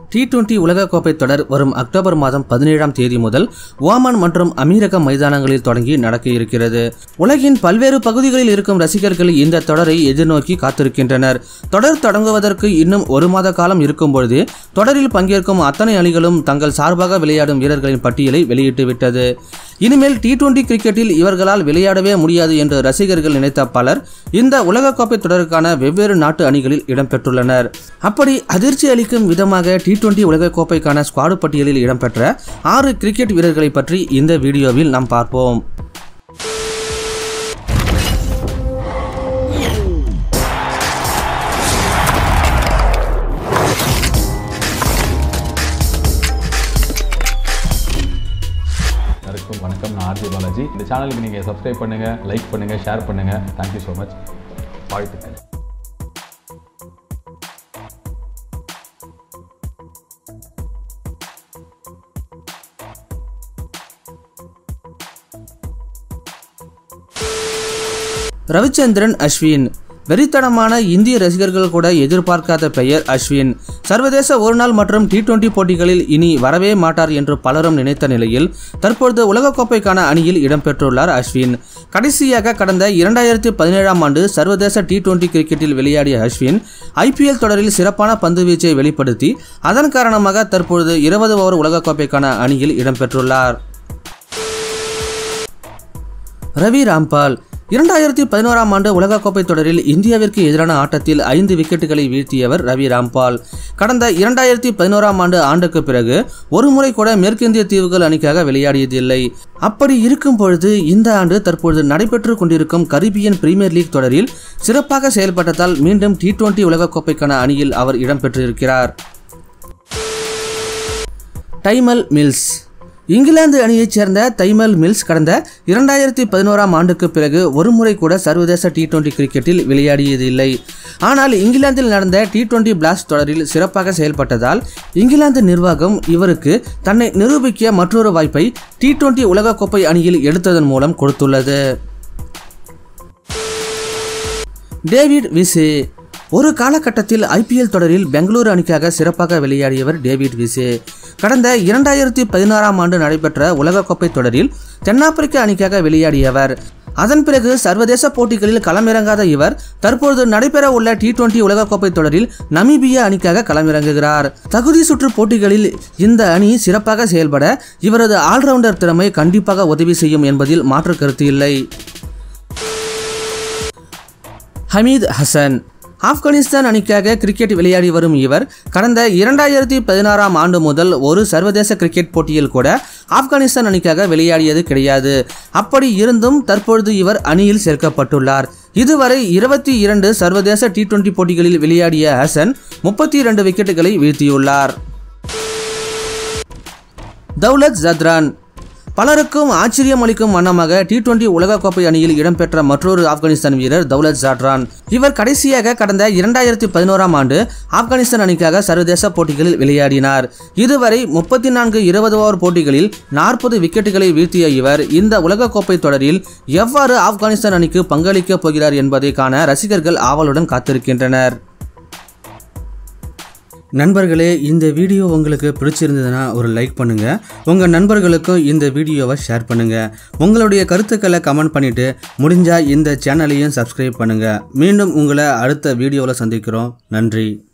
T twenty உலகக்கோப்பை தொடர் வரும் அக்டோபர் மாதம் பதினேழாம் தேதி முதல் ஓமான் மற்றும் அமீரக மைதானங்களில் தொடங்கி நடக்க இருக்கிறது உலகின் பல்வேறு பகுதிகளில் இருக்கும் ரசிகர்கள் இந்த தொடரை எதிர்நோக்கி காத்திருக்கின்றனர் தொடர் தொடங்குவதற்கு இன்னும் ஒரு மாத காலம் இருக்கும் பொழுது தொடரில் பங்கேற்கும் அத்தனை அணிகளும் தங்கள் சார்பாக விளையாடும் வீரர்களின் பட்டியலை வெளியிட்டுவிட்டது இனிமேல் டி டுவெண்டி கிரிக்கெட்டில் இவர்களால் விளையாடவே முடியாது என்று ரசிகர்கள் நினைத்த பலர் இந்த உலகக்கோப்பை தொடருக்கான வெவ்வேறு நாட்டு அணிகளில் இடம்பெற்றுள்ளனர் அப்படி அதிர்ச்சி அளிக்கும் விதமாக டி டுவெண்டி உலகக்கோப்பைக்கான ஸ்குவாடு பட்டியலில் இடம்பெற்ற ஆறு கிரிக்கெட் வீரர்களை பற்றி இந்த வீடியோவில் நாம் பார்ப்போம் எல்லாருக்கும் வணக்கம் நான் ஆர்ஜி பாலாஜி இந்த சேனலுக்கு நீங்கள் சப்ஸ்கிரைப் பண்ணுங்கள் லைக் பண்ணுங்கள் ஷேர் பண்ணுங்கள் தேங்க்யூ ஸோ மச் வாழ்த்துக்கள் ரவிச்சந்திரன் அஸ்வின் வெறித்தனமான இந்திய ரசிகர்கள் கூட எதிர்பார்க்காத பெயர் அஸ்வின் சர்வதேச ஒருநாள் மற்றும் டி டுவெண்டி போட்டிகளில் இனி வரவே மாட்டார் என்று பலரும் நினைத்த நிலையில் தற்பொழுது உலகக்கோப்பைக்கான அணியில் இடம்பெற்றுள்ளார் அஸ்வின் கடைசியாக கடந்த இரண்டாயிரத்தி பதினேழாம் ஆண்டு சர்வதேச டி டுவெண்டி கிரிக்கெட்டில் விளையாடிய அஸ்வின் ஐபிஎல் தொடரில் சிறப்பான பந்து வீச்சை வெளிப்படுத்தி அதன் காரணமாக தற்பொழுது இருபது ஓவர் உலகக்கோப்பைக்கான அணியில் இடம்பெற்றுள்ளார் ரவி ராம்பால் இரண்டாயிரத்தி பதினோராம் ஆண்டு உலகக்கோப்பை தொடரில் இந்தியாவிற்கு எதிரான ஆட்டத்தில் ஐந்து விக்கெட்டுகளை வீழ்த்தியவர் ரவி ராம்பால் கடந்த இரண்டாயிரத்தி பதினோராம் ஆண்டு ஆண்டுக்கு பிறகு ஒரு முறை கூட மேற்கிந்திய தீவுகள் அணிக்காக விளையாடியதில்லை அப்படி இருக்கும் பொழுது இந்த ஆண்டு தற்பொழுது நடைபெற்று கொண்டிருக்கும் கரிபியன் பிரீமியர் லீக் தொடரில் சிறப்பாக செயல்பட்டதால் மீண்டும் டி டுவெண்டி உலகக்கோப்பைக்கான அணியில் அவர் இடம்பெற்றிருக்கிறார் டைமல் மில்ஸ் இங்கிலாந்து அணியைச் சேர்ந்த தைமல் மில்ஸ் கடந்த இரண்டாயிரத்தி பதினோராம் ஆண்டுக்கு பிறகு ஒரு முறை கூட சர்வதேச டி டுவெண்டி கிரிக்கெட்டில் விளையாடியதில்லை ஆனால் இங்கிலாந்தில் நடந்த டி டுவெண்டி பிளாஸ்ட் தொடரில் சிறப்பாக செயல்பட்டதால் இங்கிலாந்து நிர்வாகம் இவருக்கு தன்னை நிரூபிக்க மற்றொரு வாய்ப்பை டி டுவெண்டி உலகக்கோப்பை அணியில் எடுத்ததன் மூலம் கொடுத்துள்ளது டேவிட் விசே ஒரு காலகட்டத்தில் ஐபிஎல் தொடரில் பெங்களூரு அணிக்காக சிறப்பாக விளையாடியவர் டேவிட் விசே கடந்த இரண்டாயிரத்தி பதினாறாம் ஆண்டு நடைபெற்ற உலகக்கோப்பை தொடரில் தென்னாப்பிரிக்க அணிக்காக விளையாடியவர் அதன் பிறகு சர்வதேச போட்டிகளில் களமிறங்காத இவர் தற்பொழுது நடைபெற உள்ள டி டுவெண்டி உலகக்கோப்பை தொடரில் நமீபியா அணிக்காக களமிறங்குகிறார் தகுதி சுற்று போட்டிகளில் இந்த அணி சிறப்பாக செயல்பட இவரது ஆல்ரவுண்டர் திறமை கண்டிப்பாக உதவி செய்யும் என்பதில் மாற்று கருத்து இல்லை ஹமீத் ஹசன் ஆப்கானிஸ்தான் அணிக்காக கிரிக்கெட் விளையாடி வரும் இவர் கடந்த இரண்டாயிரத்தி பதினாறாம் ஆண்டு முதல் ஒரு சர்வதேச கிரிக்கெட் போட்டியில் கூட ஆப்கானிஸ்தான் அணிக்காக விளையாடியது கிடையாது அப்படி இருந்தும் தற்பொழுது இவர் அணியில் சேர்க்கப்பட்டுள்ளார் இதுவரை இருபத்தி இரண்டு சர்வதேச டி டுவெண்டி போட்டிகளில் விளையாடிய ஹசன் முப்பத்தி இரண்டு விக்கெட்டுகளை வீழ்த்தியுள்ளார் தௌலத் ஜத்ரான் பலருக்கும் ஆச்சரியம் அளிக்கும் வண்ணமாக டி டுவெண்டி உலகக்கோப்பை அணியில் இடம்பெற்ற மற்றொரு ஆப்கானிஸ்தான் வீரர் தௌலத் ஜாட்ரான் இவர் கடைசியாக கடந்த இரண்டாயிரத்தி பதினோராம் ஆண்டு ஆப்கானிஸ்தான் அணிக்காக சர்வதேச போட்டிகளில் விளையாடினார் இதுவரை முப்பத்தி நான்கு இருபது ஓவர் போட்டிகளில் நாற்பது விக்கெட்டுகளை வீழ்த்திய இவர் இந்த உலகக்கோப்பை தொடரில் எவ்வாறு ஆப்கானிஸ்தான் அணிக்கு பங்களிக்கப் போகிறார் என்பதை காண ரசிகர்கள் ஆவலுடன் காத்திருக்கின்றனர் நண்பர்களே இந்த வீடியோ உங்களுக்கு பிடிச்சிருந்ததுன்னா ஒரு லைக் பண்ணுங்கள் உங்கள் நண்பர்களுக்கும் இந்த வீடியோவை ஷேர் பண்ணுங்கள் உங்களுடைய கருத்துக்களை கமெண்ட் பண்ணிவிட்டு முடிஞ்சால் இந்த சேனலையும் சப்ஸ்கிரைப் பண்ணுங்கள் மீண்டும் உங்களை அடுத்த வீடியோவில் சந்திக்கிறோம் நன்றி